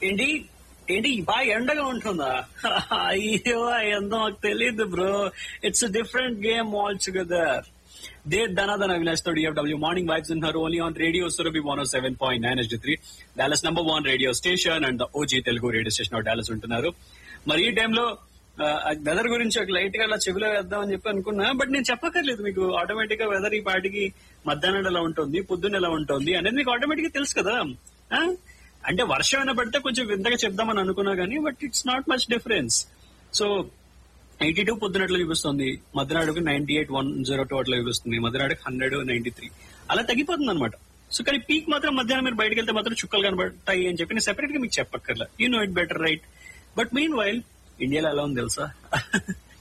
ఏంటి ఏంటి బాగా ఎండగా ఉంటుందా అయ్యో ఎంతో నాకు తెలియదు bro it's different game all together they ధనాధన అవినాష్ తో డిఎఫ్డబ్ల్యూ మార్నింగ్ వైబ్స్ ఉన్నారు only on radio Surabhi one seven point nine S three Dallas number one radio station and OG Telugu radio station Dallas ఉంటున్నారు మరి ఈ టైంలో వెదర్ గురించి ఒక లైట్ గా అలా చెవిలో వేద్దాం అని చెప్పి అనుకున్నా బట్ నేను చెప్పక్కర్లేదు మీకు ఆటోమేటిక్ గా వెదర్ ఈ పాటికి మధ్యాహ్నం ఎలా ఉంటుంది పొద్దున్న ఎలా ఉంటుంది అనేది మీకు ఆటోమేటిక్ గా తెలుసు కదా ఆ? అంటే వర్షం అయినా పడితే కొంచెం వింతగా చెప్దామని అనుకున్నా కానీ but it's not much difference so eighty two పొద్దునట్లు చూపిస్తుంది మధ్యనాడుకు ninety eight one zero two అట్లా చూపిస్తుంది మధ్యనాడుకు హండ్రెడ్ నైన్టీ త్రీ అలా తగ్గిపోతుంది అనమాట సో కానీ పీక్ మాత్రం మధ్యాహ్నం మీరు బయటకు వెళ్తే మాత్రం చుక్కలు కనబడతాయి అని చెప్పి నేను సెపరేట్ గా మీకు చెప్పక్కర్లా you know it better right but meanwhile ఇండియాలో ఎలా ఉంది తెలుసా